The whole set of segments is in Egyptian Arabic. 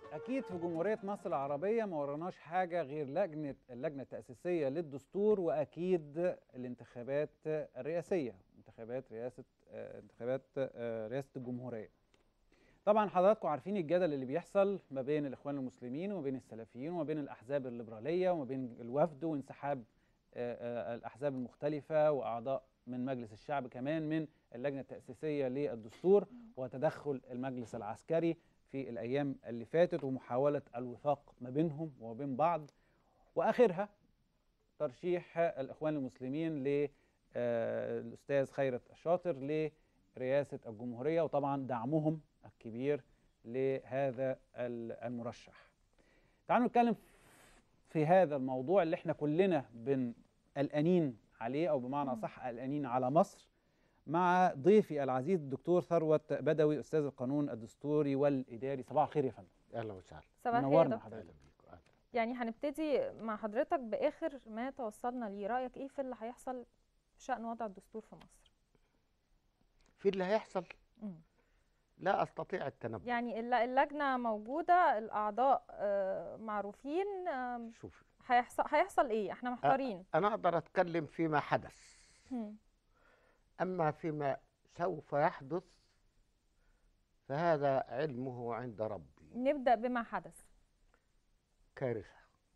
اكيد في جمهوريه مصر العربيه ما وراناش حاجه غير لجنه اللجنه التاسيسيه للدستور واكيد الانتخابات الرئاسيه انتخابات رئاسه آه، انتخابات آه، رئاسه الجمهوريه طبعا حضراتكم عارفين الجدل اللي بيحصل ما بين الاخوان المسلمين وما بين السلفيين وما بين الاحزاب الليبراليه وما بين الوفد وانسحاب آه، آه، الاحزاب المختلفه واعضاء من مجلس الشعب كمان من اللجنه التاسيسيه للدستور وتدخل المجلس العسكري في الايام اللي فاتت ومحاوله الوثاق ما بينهم وما بين بعض واخرها ترشيح الاخوان المسلمين للاستاذ خيرت الشاطر لرئاسه الجمهوريه وطبعا دعمهم الكبير لهذا ال- المرشح. تعالوا نتكلم في هذا الموضوع اللي احنا كلنا بن قلقانين عليه او بمعنى صح قلقانين على مصر مع ضيفي العزيز الدكتور ثروت بدوي استاذ القانون الدستوري والاداري صباح الخير يا فندم اهلا وسهلا صباح الخير يا منورنا دكتور. حضرتك اهلا بيكم اهلا يعني هنبتدي مع حضرتك باخر ما توصلنا ليه رايك ايه في اللي هيحصل بشان وضع الدستور في مصر في اللي هيحصل مم. لا استطيع التنبؤ يعني الل- اللجنه موجوده الاعضاء آه، معروفين آم، شوف هيحصل هيحصل ايه احنا محتارين انا اقدر اتكلم فيما حدث مم. اما فيما سوف يحدث فهذا علمه عند ربي نبدا بما حدث كارثه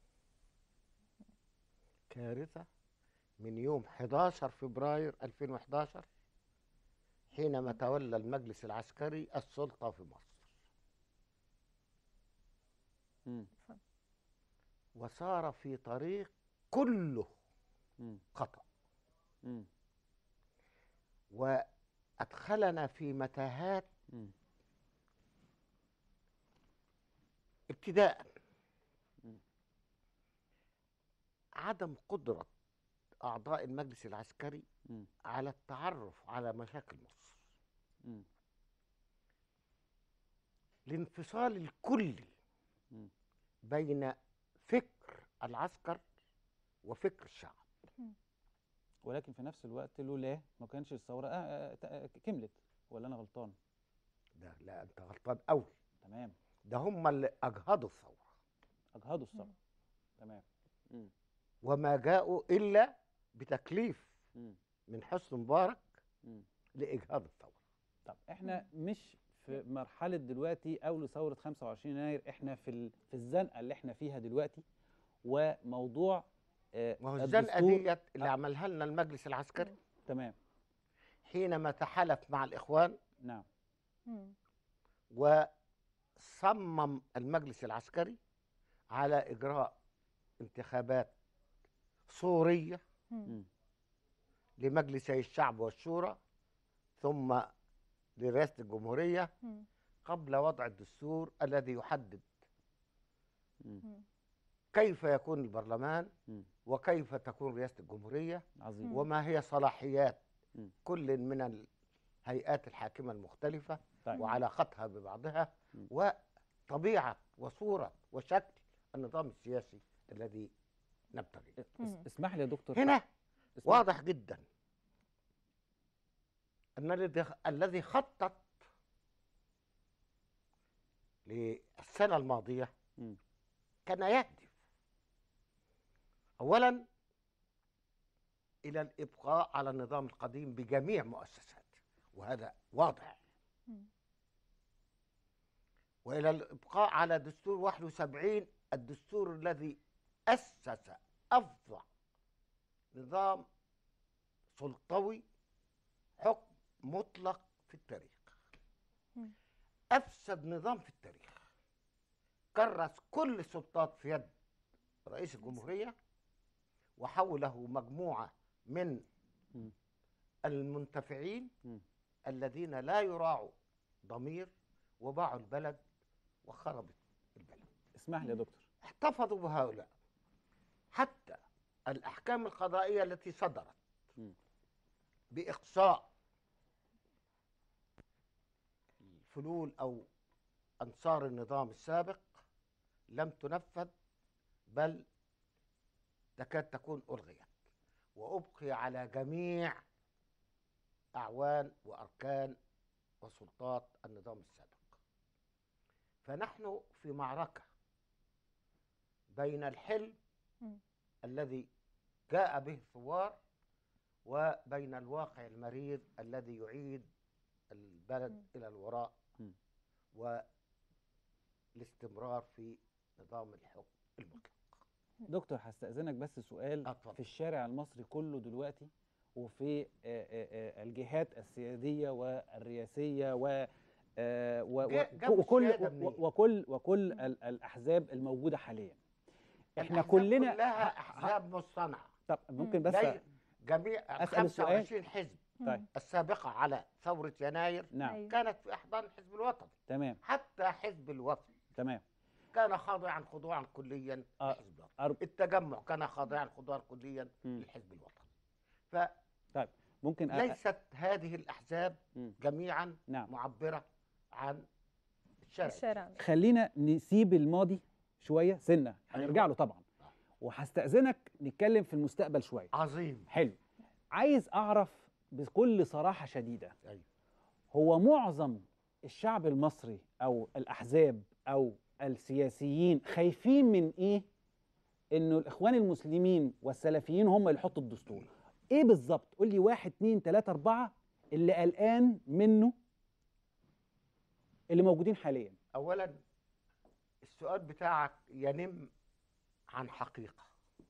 كارثه من يوم 11 فبراير 2011 حينما تولى المجلس العسكري السلطه في مصر مم. وصار في طريق كله مم. خطأ مم. وأدخلنا في متاهات مم. ابتداء مم. عدم قدرة أعضاء المجلس العسكري مم. على التعرف على مشاكل مصر مم. الانفصال الكلي مم. بين فكر العسكر وفكر الشعب ولكن في نفس الوقت لولا ما كانش الثوره آه آه آه كملت ولا انا غلطان ده لا أنت غلطان أوي تمام ده هم اللي أجهضوا الثورة اجهضوا الثوره تمام مم. وما جاءوا إلا بتكليف مم. من حسن مبارك مم. لإجهاض الثورة طب احنا مش في مرحله دلوقتي او لثوره 25 يناير احنا في ال... في الزنقه اللي احنا فيها دلوقتي وموضوع آه ما هو الزنقة الدستور- ديت اللي عملها لنا المجلس العسكري تمام حينما تحالف مع الإخوان نعم مم. وصمم المجلس العسكري على إجراء انتخابات صورية مم. مم. لمجلسي الشعب والشورى ثم لرئاسة الجمهورية مم. قبل وضع الدستور الذي يحدد مم. كيف يكون البرلمان مم. وكيف تكون رئاسة الجمهورية عظيم وما هي صلاحيات مم. كل من الهيئات الحاكمة المختلفة طيب. وعلاقتها ببعضها مم. وطبيعة وصورة وشكل النظام السياسي الذي نبتغيه اس- اسمح لي يا دكتور هنا اسمح- واضح جدا أن الذي الذي خطط للسنة الماضية مم. كان يهدف أولا إلى الإبقاء على النظام القديم بجميع مؤسساته وهذا واضح مم. وإلى الإبقاء على دستور 71 الدستور الذي أسس أفظع نظام سلطوي حكم مطلق في التاريخ مم. أفسد نظام في التاريخ كرس كل السلطات في يد رئيس الجمهورية وحوله مجموعة من مم. المنتفعين مم. الذين لا يراعوا ضمير وباعوا البلد وخربت البلد اسمح لي يا دكتور احتفظوا بهؤلاء حتى الأحكام القضائية التي صدرت مم. بإقصاء الفلول أو أنصار النظام السابق لم تنفذ بل تكاد تكون ألغيت وأبقي على جميع أعوان وأركان وسلطات النظام السابق فنحن في معركة بين الحلم مم. الذي جاء به الثوار وبين الواقع المرير الذي يعيد البلد مم. إلى الوراء مم. والاستمرار في نظام الحكم المطلق دكتور هستأذنك بس سؤال اتفضل. في الشارع المصري كله دلوقتي وفي آه، آه، آه، الجهات السيادية والرئاسية و آه، و- و- جا- جابوا وكل السيادة و- منين؟ وكل وكل ال- الأحزاب الموجودة حاليا احنا الأحزاب كلنا كلها ه- ه- أحزاب مصطنعة طب ممكن بس لي- جميع أسأل السؤال؟ 25 حزب طيب السابقة على ثورة يناير نعم أيوة. كانت في أحضان الحزب الوطني تمام حتى حزب الوفد تمام كان خاضعا خضوعا كليا آه، للحزب الوطني أرب... التجمع كان خاضعا خضوعا كليا مم. للحزب الوطني ممكن أ- فليست هذه الأحزاب مم. جميعا نعم معبرة عن الشارع الشارع خلينا نسيب الماضي شوية سنة هنرجع أيوة. له طبعا وهستأذنك نتكلم في المستقبل شوية عظيم حلو عايز أعرف بكل صراحة شديدة أيوة. هو معظم الشعب المصري أو الأحزاب أو السياسيين خايفين من إيه إنه الإخوان المسلمين والسلفيين هم اللي يحطوا الدستور إيه بالظبط قول لي واحد اتنين تلاتة أربعة اللي قلقان منه اللي موجودين حاليا أولا السؤال بتاعك ينم عن حقيقة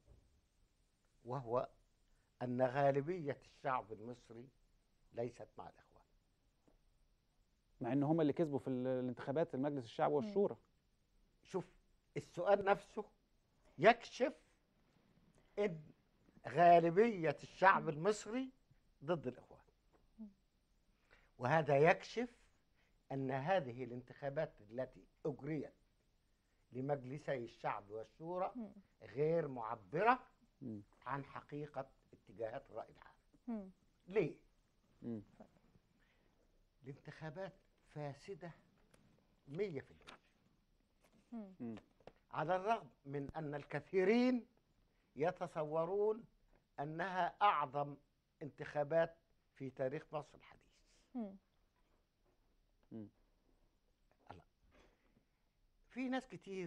وهو أن غالبية الشعب المصري ليست مع الإخوان مع إن هم اللي كسبوا في ال- الانتخابات المجلس الشعب والشورى شوف السؤال نفسه يكشف ان غالبيه الشعب المصري ضد الاخوان وهذا يكشف ان هذه الانتخابات التي اجريت لمجلسي الشعب والشورى مم. غير معبره مم. عن حقيقه اتجاهات الراي العام مم. ليه مم. الانتخابات فاسده 100% مم. على الرغم من أن الكثيرين يتصورون أنها أعظم انتخابات في تاريخ مصر الحديث مم. في ناس كتير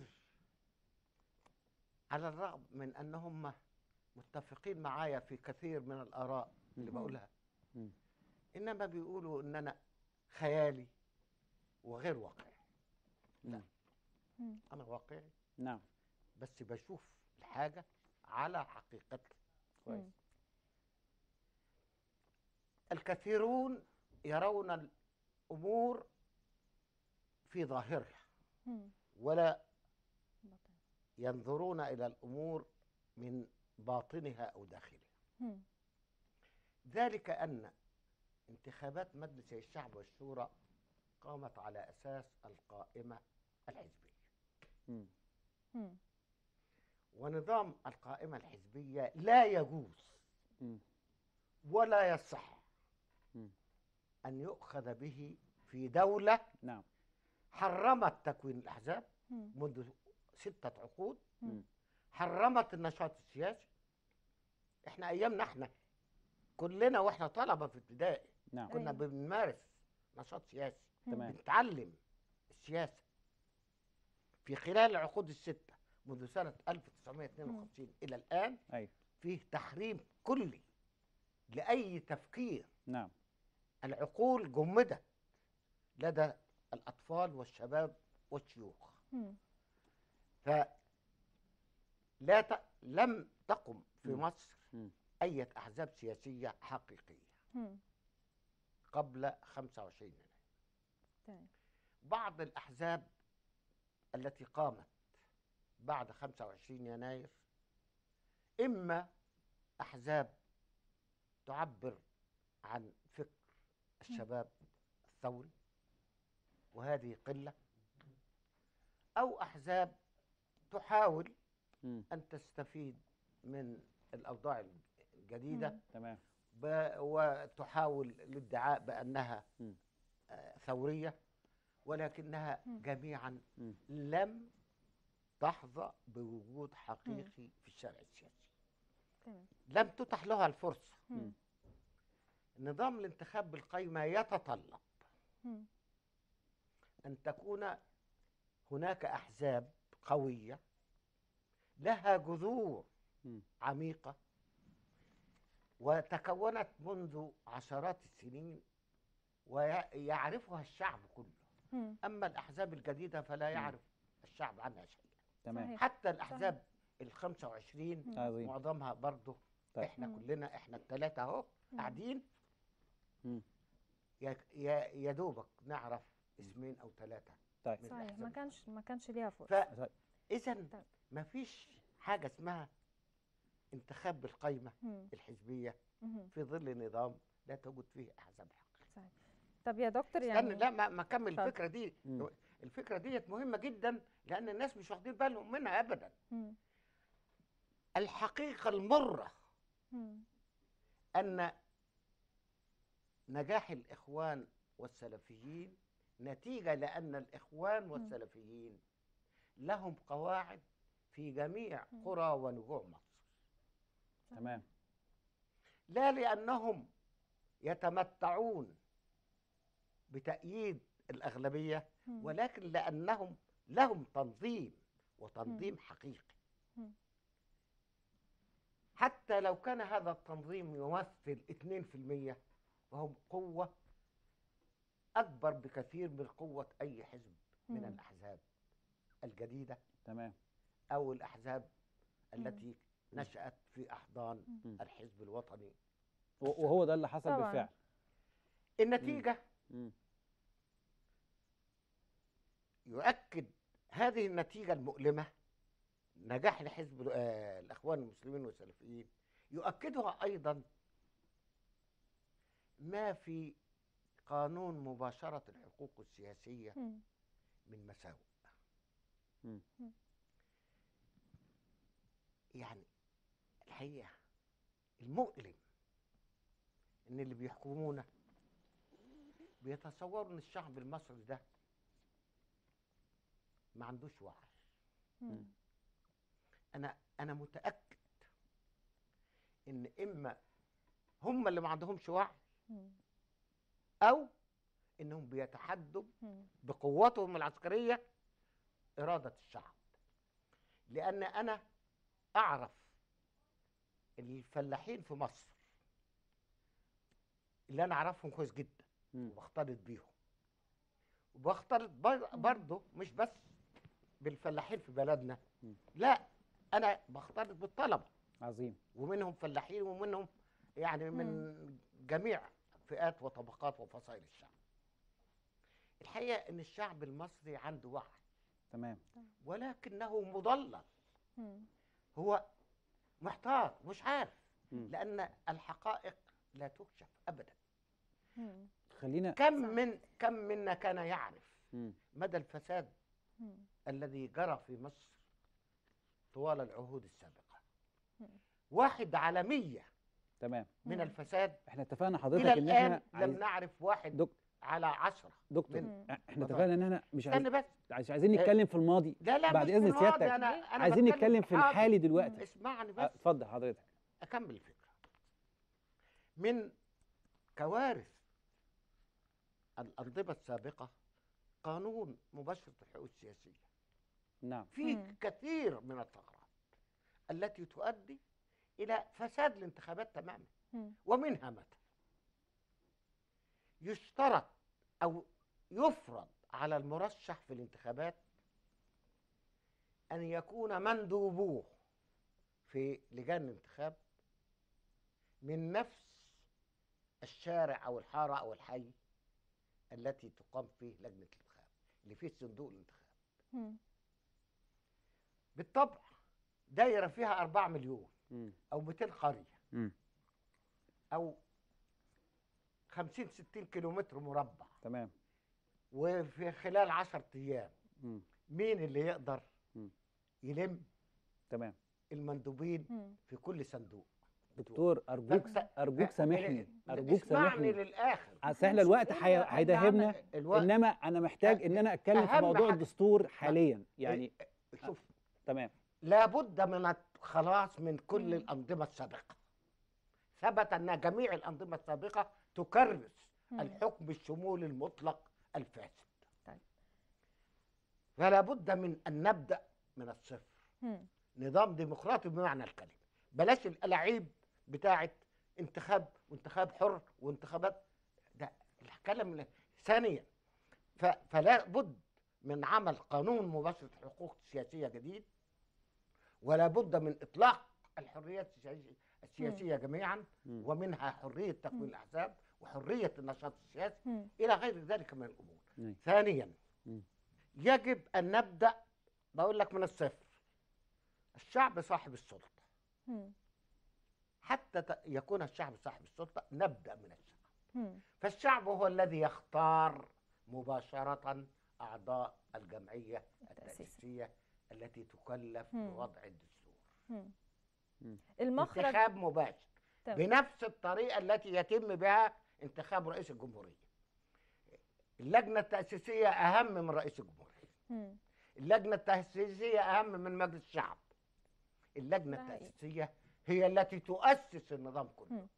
على الرغم من أنهم متفقين معايا في كثير من الآراء اللي مم. بقولها مم. إنما بيقولوا إن أنا خيالي وغير واقعي نعم مم. أنا واقعي نعم بس بشوف الحاجة على حقيقتها كويس مم. الكثيرون يرون الأمور في ظاهرها مم. ولا بطل. ينظرون إلى الأمور من باطنها أو داخلها مم. ذلك أن انتخابات مجلس الشعب والشورى قامت على أساس القائمة الحزبية مم. مم. ونظام القائمة الحزبية لا يجوز مم. ولا يصح مم. أن يؤخذ به في دولة نعم حرمت تكوين الأحزاب مم. منذ ستة عقود مم. حرمت النشاط السياسي احنا ايامنا احنا كلنا واحنا طلبه في ابتدائي نعم كنا أيوة. بنمارس نشاط سياسي تمام بنتعلم السياسه في خلال العقود السته منذ سنه 1952 الى الان أيوة فيه تحريم كلي لاي تفكير نعم العقول جمدت لدى الاطفال والشباب والشيوخ مم. فلا ت... لم تقم في مم. مصر مم. أي أحزاب سياسية حقيقية مم. قبل 25 يناير تمام بعض الأحزاب التي قامت بعد 25 يناير إما أحزاب تعبر عن فكر الشباب الثوري وهذه قلة أو أحزاب تحاول مم. أن تستفيد من الأوضاع الجديدة مم. تمام ب- وتحاول الادعاء بأنها مم. آه، ثورية ولكنها مم. جميعا مم. لم تحظى بوجود حقيقي في الشارع السياسي تمام لم تتح لها الفرصة مم. نظام الانتخاب بالقايمة يتطلب مم. أن تكون هناك احزاب قويه لها جذور مم. عميقه وتكونت منذ عشرات السنين ويعرفها الشعب كله مم. اما الاحزاب الجديده فلا يعرف الشعب عنها شيئا تمام صحيح. حتى الاحزاب ال 25 مم. عظيم معظمها برضه طيب. احنا مم. كلنا احنا الثلاثه اهو مم. قاعدين مم. يا يا يا دوبك نعرف اسمين او ثلاثه طيب من صحيح ما الأحزاب. كانش ما كانش ليها فرصه فاذا طيب. ما فيش حاجه اسمها انتخاب بالقايمه مم. الحزبيه مم. في ظل نظام لا توجد فيه احزاب حقيقيه صحيح طب يا دكتور استنى يعني لا ما, ما كمل اتفضل. الفكره دي مم. الفكره ديت مهمه جدا لان الناس مش واخدين بالهم منها ابدا مم. الحقيقه المره مم. ان نجاح الاخوان والسلفيين نتيجه لان الاخوان والسلفيين لهم قواعد في جميع مم. قرى ونجوع مصر تمام لا لانهم يتمتعون بتأييد الأغلبية مم. ولكن لأنهم لهم تنظيم وتنظيم حقيقي مم. حتى لو كان هذا التنظيم يمثل 2% فهم قوة أكبر بكثير من قوة أي حزب من مم. الأحزاب الجديدة تمام أو الأحزاب مم. التي نشأت في أحضان مم. الحزب الوطني و- وهو ده اللي حصل طبعاً. بالفعل النتيجة مم. يؤكد هذه النتيجة المؤلمة نجاح لحزب آه، الأخوان المسلمين والسلفيين يؤكدها أيضا ما في قانون مباشرة الحقوق السياسية مم. من مساوئ مم. مم. يعني الحقيقة المؤلم إن اللي بيحكمونا بيتصوروا إن الشعب المصري ده ما عندوش وعي مم. انا انا متاكد ان اما هم اللي ما عندهمش وعي مم. او انهم بيتحدوا مم. بقوتهم العسكريه اراده الشعب لان انا اعرف الفلاحين في مصر اللي انا اعرفهم كويس جدا مم. وبختلط بيهم وبختلط بر- مم. برضه مش بس بالفلاحين في بلدنا مم. لا انا بختلط بالطلبه عظيم ومنهم فلاحين ومنهم يعني من جميع فئات وطبقات وفصائل الشعب الحقيقه ان الشعب المصري عنده وعي تمام ولكنه مضلل مم. هو محتار مش عارف مم. لان الحقائق لا تكشف ابدا مم. خلينا كم صح. من كم منا كان يعرف مم. مدى الفساد مم. الذي جرى في مصر طوال العهود السابقه مم. واحد على مية تمام من مم. الفساد احنا اتفقنا حضرتك الى ان الان احنا لم عايز... نعرف واحد دك... على عشرة دكتور من- احنا اتفضل. اتفقنا ان احنا مش عايز... استنى بس مش عايزين نتكلم في الماضي لا لا بعد مش إذن في الماضي، سيادتك. انا انا عايزين بتكلم نتكلم في الحاضر. الحالي دلوقتي اسمعني اه، بس اتفضل حضرتك اكمل الفكره من كوارث الانظمه السابقه قانون مباشره الحقوق السياسيه نعم فيه مم. كثير من الثغرات التي تؤدي الى فساد الانتخابات تماما مم. ومنها مثلا يشترط او يفرض على المرشح في الانتخابات ان يكون مندوبوه في لجان الانتخاب من نفس الشارع او الحاره او الحي التي تقام فيه لجنه الانتخاب اللي فيه صندوق الانتخاب مم. بالطبع دايره فيها 4 مليون مم. او 200 قريه مم. او 50 60 كيلومتر مربع تمام وفي خلال 10 ايام مم. مين اللي يقدر مم. يلم تمام المندوبين مم. في كل صندوق دكتور ارجوك فأنت- ارجوك سامحني ارجوك اسمعني سامحني للاخر اصل احنا الوقت إيه هي- اللي هيداهمنا عمل- الوقت انما انا محتاج ان انا اتكلم في أهم موضوع حاجة- الدستور حاليا يعني شوف تمام لابد من الخلاص من كل مم. الانظمه السابقه ثبت ان جميع الانظمه السابقه تكرس مم. الحكم الشمولي المطلق الفاسد فلا بد من ان نبدا من الصفر مم. نظام ديمقراطي بمعنى الكلمه بلاش الالعاب بتاعه انتخاب وانتخاب حر وانتخابات ده الكلام ثانيا ف- فلا بد من عمل قانون مباشره الحقوق السياسيه جديد ولا بد من اطلاق الحريات السياسية- السياسيه جميعا مم. ومنها حريه تكوين مم. الاحزاب وحريه النشاط السياسي مم. الى غير ذلك من الامور نعم. ثانيا مم. يجب ان نبدا بقول لك من الصفر الشعب صاحب السلطه مم. حتى ت- يكون الشعب صاحب السلطه نبدا من الشعب مم. فالشعب هو الذي يختار مباشره اعضاء الجمعيه التأسيسية. التاسيسيه التي تكلف مم. بوضع الدستور مم. مم. المخرج انتخاب مباشر تمام. بنفس الطريقه التي يتم بها انتخاب رئيس الجمهوريه اللجنه التاسيسيه اهم من رئيس الجمهوريه مم. اللجنه التاسيسيه اهم من مجلس الشعب اللجنه ده حقيقي. التاسيسيه هي التي تؤسس النظام كله مم.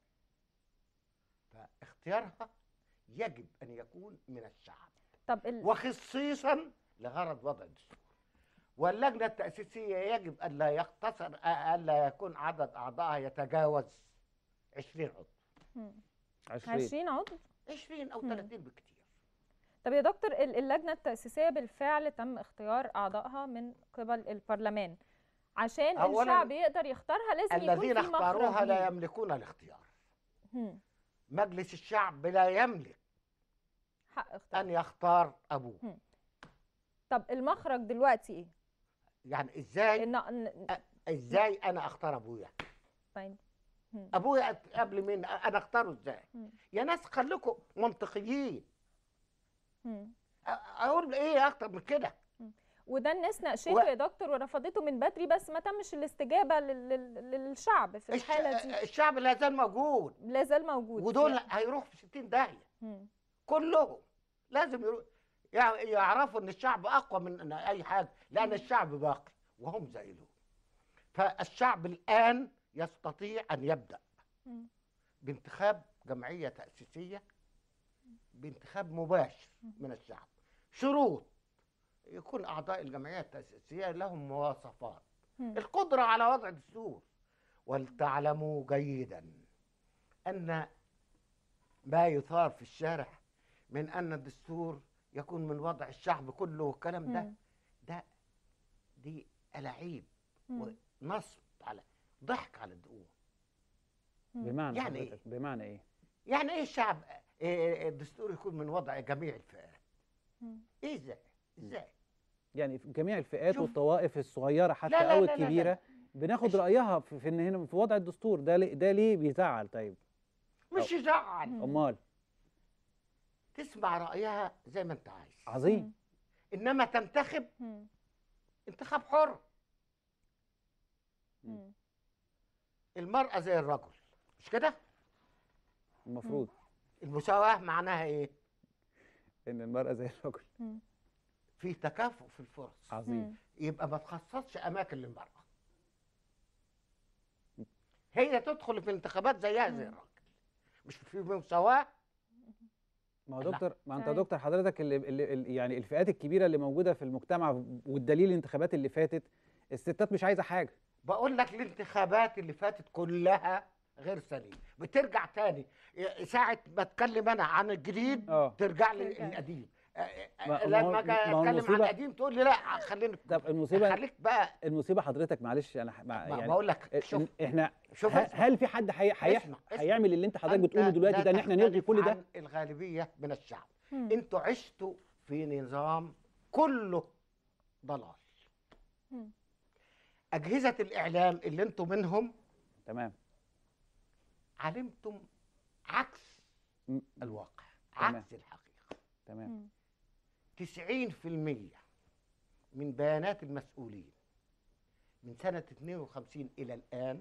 فاختيارها يجب ان يكون من الشعب طب ال... وخصيصا لغرض وضع الدستور واللجنه التاسيسيه يجب ان لا يقتصر الا يكون عدد اعضائها يتجاوز 20 عضو مم. عشرين 20 عضو 20 او مم. 30 بالكثير طب يا دكتور ال- اللجنة التأسيسية بالفعل تم اختيار أعضائها من قبل البرلمان عشان أولاً الشعب يقدر يختارها لازم يكون الذين في مخرج اختاروها لا ليه. يملكون الاختيار مم. مجلس الشعب لا يملك حق اختيار ان يختار ابوه طب المخرج دلوقتي ايه؟ يعني ازاي إن... إن... ازاي انا اختار ابويا طيب. مم. ابويا قبل مين انا اختاره ازاي مم. يا ناس خليكم منطقيين مم. أ- اقول ايه اكتر من كده وده الناس ناقشته و- يا دكتور ورفضته من بدري بس ما تمش الاستجابة لل... لل... للشعب في الش- الحالة دي الشعب لا زال موجود لا زال موجود ودول هيروحوا في 60 داهيه مم. كلهم لازم يرو... يع- يعرفوا ان الشعب اقوى من إن اي حاجه لان الشعب باقي وهم زائلون فالشعب الان يستطيع ان يبدا مم. بانتخاب جمعيه تاسيسيه بانتخاب مباشر من الشعب شروط يكون اعضاء الجمعيه التاسيسيه لهم مواصفات مم. القدره على وضع دستور ولتعلموا جيدا ان ما يثار في الشارع من ان الدستور يكون من وضع الشعب كله والكلام ده مم. ده دي ألاعيب مم. ونصب على ضحك على الدقون بمعنى يعني حضرتك بمعنى ايه يعني ايه الشعب إيه الدستور يكون من وضع جميع الفئات مم. ايه ازاي ازاي يعني في جميع الفئات شوف. والطوائف الصغيره حتى لا، لا، او لا، لا، لا. الكبيره بناخد مش- رايها في في ان هنا في وضع الدستور ده ليه ده ليه بيزعل طيب مش يزعل مم. امال تسمع رايها زي ما انت عايز عظيم انما تنتخب مم. انتخاب حر مم. المراه زي الرجل مش كده المفروض المساواه معناها ايه ان المراه زي الرجل مم. في تكافؤ في الفرص عظيم مم. يبقى ما تخصصش اماكن للمراه هي تدخل في الانتخابات زيها زي مم. الراجل مش في مساواه ما هو لا. دكتور ما انت يا أيوة. دكتور حضرتك اللي, اللي اللي- يعني الفئات الكبيره اللي موجوده في المجتمع والدليل الانتخابات اللي فاتت الستات مش عايزه حاجه بقول لك الانتخابات اللي فاتت كلها غير سليمه بترجع تاني ساعه ما اتكلم انا عن الجديد اه ترجع لي ترجع. القديم ما- لما ما هو- اجي ما هو اتكلم عن المصيبة- القديم تقول لي لا خليني طب المصيبه خليك بقى المصيبه حضرتك معلش انا ح- مع ما يعني بقول لك إن- شوف احنا شوف ه- اسمع. هل في حد هي هي اسمع، اسمع. هيعمل اللي انت حضرتك أنت بتقوله دلوقتي لا ده ان احنا نلغي تختلف كل ده عن الغالبيه من الشعب مم. انتوا عشتوا في نظام كله ضلال مم. اجهزه الاعلام اللي انتوا منهم تمام علمتم عكس م- الواقع تمام. عكس الحقيقه تمام مم. 90% من بيانات المسؤولين من سنة 52 إلى الآن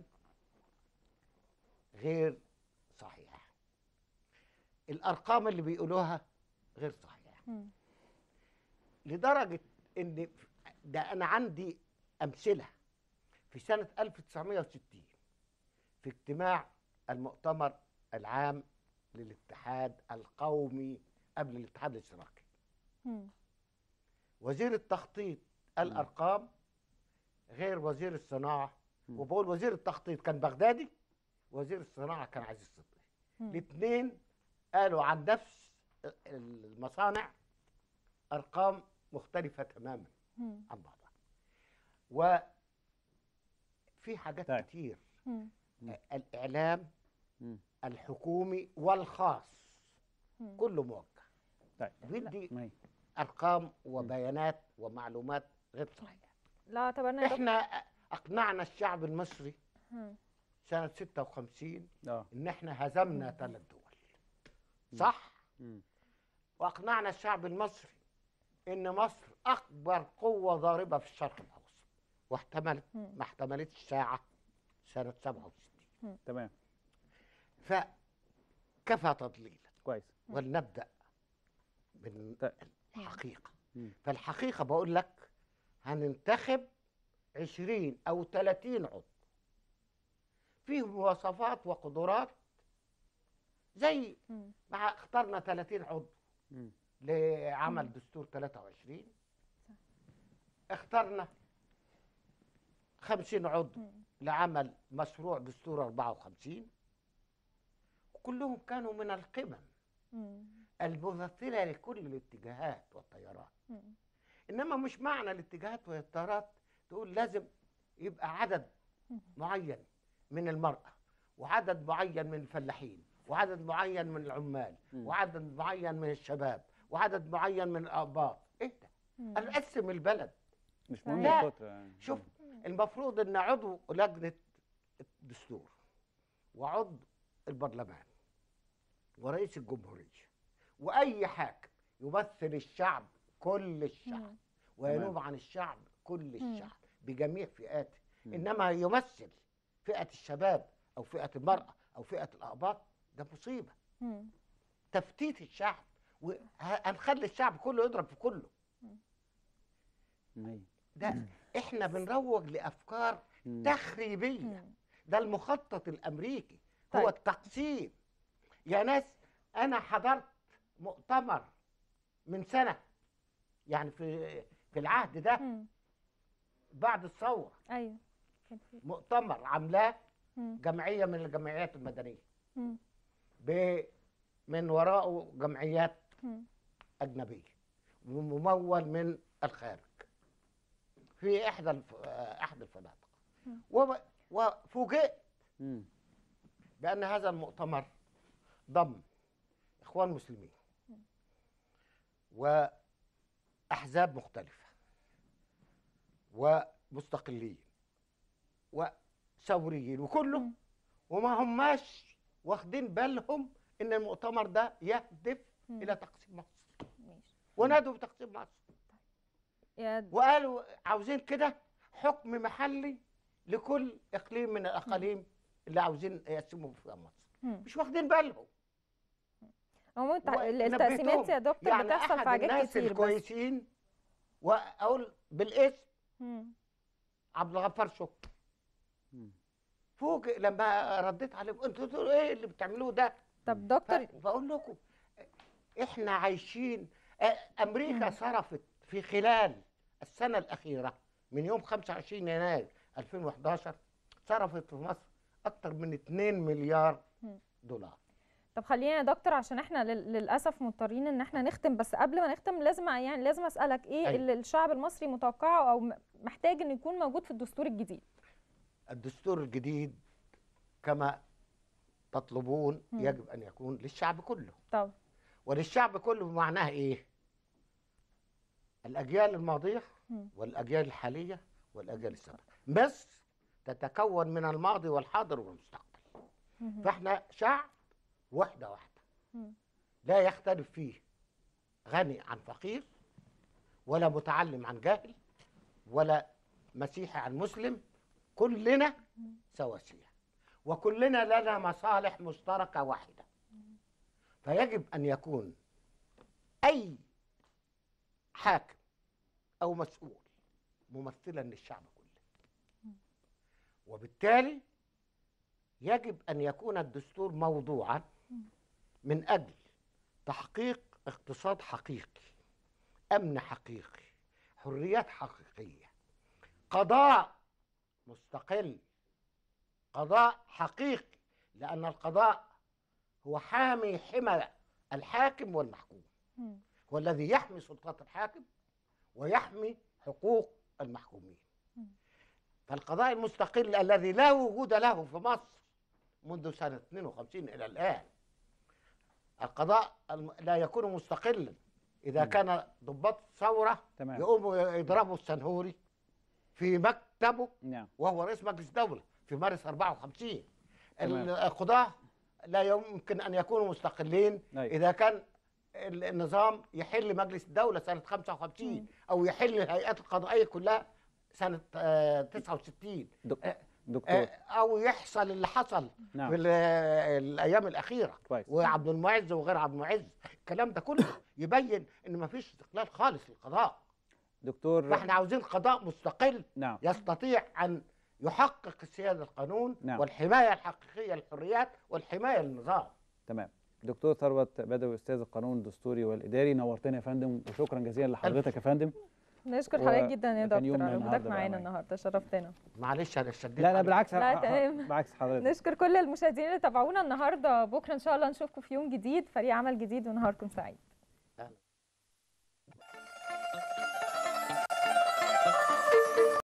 غير صحيحة الأرقام اللي بيقولوها غير صحيحة مم. لدرجة إن ده أنا عندي أمثلة في سنة 1960 في اجتماع المؤتمر العام للاتحاد القومي قبل الاتحاد الاشتراكي مم. وزير التخطيط الارقام غير وزير الصناعه مم. وبقول وزير التخطيط كان بغدادي وزير الصناعه كان عزيز صدقي مم. الاثنين قالوا عن نفس المصانع ارقام مختلفه تماما مم. عن بعضها وفي حاجات طيب. كتير مم. الاعلام مم. الحكومي والخاص مم. كله موجه طيب بيدي ما هي. ارقام وبيانات ومعلومات غير صحيحه لا اعتبرنا يا دكتور احنا اقنعنا الشعب المصري مم. سنه 56 اه ان احنا هزمنا ثلاث دول صح مم. واقنعنا الشعب المصري ان مصر اكبر قوه ضاربه في الشرق الاوسط واحتملت مم. ما احتملتش ساعه سنه 67 تمام فكفى تضليلا كويس ولنبدا طيب. بالحقيقه مم. فالحقيقه بقول لك هننتخب 20 او 30 عضو فيهم مواصفات وقدرات زي مم. ما اخترنا 30 عضو مم. لعمل دستور 23 اخترنا 50 عضو مم. لعمل مشروع دستور 54 وكلهم كانوا من القمم مم. الممثله لكل الاتجاهات والتيارات مم. انما مش معنى الاتجاهات والتيارات تقول لازم يبقى عدد مم. معين من المراه وعدد معين من الفلاحين وعدد معين من العمال مم. وعدد معين من الشباب وعدد معين من الاباء ايه ده مم. نقسم البلد مش مهم لا. الكترة يعني شوف مم. المفروض ان عضو لجنه الدستور وعضو البرلمان ورئيس الجمهوريه واي حاكم يمثل الشعب كل الشعب مم. وينوب عن الشعب كل مم. الشعب بجميع فئاته مم. انما يمثل فئه الشباب او فئه المراه او فئه الاباط ده مصيبه مم. تفتيت الشعب وهنخلي الشعب كله يضرب في كله ما هي. ده احنا بنروج لافكار مم. تخريبيه مم. ده المخطط الامريكي طيب. هو التقسيم يا ناس انا حضرت مؤتمر من سنه يعني في في العهد ده مم. بعد الثوره ايوه كان في مؤتمر عاملاه مم. جمعيه من الجمعيات المدنيه مم. ب من وراءه جمعيات مم. اجنبيه وممول من الخارج في احدى الف... آه، احد الفنادق مم. وب- وفوجئت مم. بأن هذا المؤتمر ضم إخوان مسلمين وأحزاب مختلفة ومستقلين وثوريين وكله مم. وما هماش واخدين بالهم إن المؤتمر ده يهدف مم. إلى تقسيم مصر ماشي ونادوا بتقسيم مصر يا وقالوا عاوزين كده حكم محلي لكل إقليم من الأقاليم اللي عاوزين يقسموا فيها مصر مم. مش واخدين بالهم عموما التع- ونبهتهم. التقسيمات يا دكتور يعني بتحصل احد في حاجات الناس كتير بس الكويسين واقول بالاسم مم. عبد الغفار شكري مم. فوجئ لما رديت عليهم انتوا انتوا ايه اللي بتعملوه ده طب ف- دكتور بقول لكم احنا عايشين آه، امريكا صرفت في خلال السنه الاخيره من يوم 25 يناير 2011 صرفت في مصر اكثر من 2 مليار مم. دولار طب خلينا يا دكتور عشان احنا لل- للاسف مضطرين ان احنا نختم بس قبل ما نختم لازم يعني لازم اسالك ايه أيوة. اللي الشعب المصري متوقعه او م- محتاج انه يكون موجود في الدستور الجديد الدستور الجديد كما تطلبون مم. يجب ان يكون للشعب كله طب وللشعب كله بمعناها ايه الاجيال الماضيه مم. والاجيال الحاليه والاجيال السابقه مصر تتكون من الماضي والحاضر والمستقبل مهم. فاحنا شعب وحده واحده مم. لا يختلف فيه غني عن فقير ولا متعلم عن جاهل ولا مسيحي عن مسلم كلنا سواسية وكلنا لنا مصالح مشتركة واحدة فيجب أن يكون أي حاكم أو مسؤول ممثلا للشعب كله وبالتالي يجب أن يكون الدستور موضوعا من أجل تحقيق اقتصاد حقيقي أمن حقيقي حريات حقيقيه قضاء مستقل قضاء حقيقي لان القضاء هو حامي حمى الحاكم والمحكوم مم. هو الذي يحمي سلطات الحاكم ويحمي حقوق المحكومين مم. فالقضاء المستقل الذي لا وجود له في مصر منذ سنة 52 إلى الآن القضاء الم- لا يكون مستقلا إذا مم. كان ضباط الثورة تمام يقوموا يضربوا السنهوري في مكتبه نعم وهو رئيس مجلس دولة في مارس 54 تمام. القضاة لا يمكن أن يكونوا مستقلين أيوة. إذا كان ال- النظام يحل مجلس الدولة سنة 55 مم. أو يحل الهيئات القضائية كلها سنة آه، 69 دك- آه، دكتور آه، أو يحصل اللي حصل في نعم ال- الأيام الأخيرة كويس وعبد المعز وغير عبد المعز الكلام ده كله يبين إن مفيش استقلال خالص للقضاء دكتور فاحنا عاوزين قضاء مستقل نعم يستطيع أن يحقق السيادة القانون نعم. والحماية الحقيقية للحريات والحماية للنظام تمام دكتور ثروت بدوي استاذ القانون الدستوري والاداري نورتنا يا فندم وشكرا جزيلا لحضرتك يا فندم نشكر و- حضرتك جدا يا كان يوم دكتور من على وجودك النهاردة بقى معانا معاك. النهارده شرفتنا معلش أنا شديت لا لا عليك. بالعكس لا، ح- ح- تمام. بالعكس حضرتك نشكر كل المشاهدين اللي تابعونا النهارده بكره ان شاء الله نشوفكم في يوم جديد فريق عمل جديد ونهاركم سعيد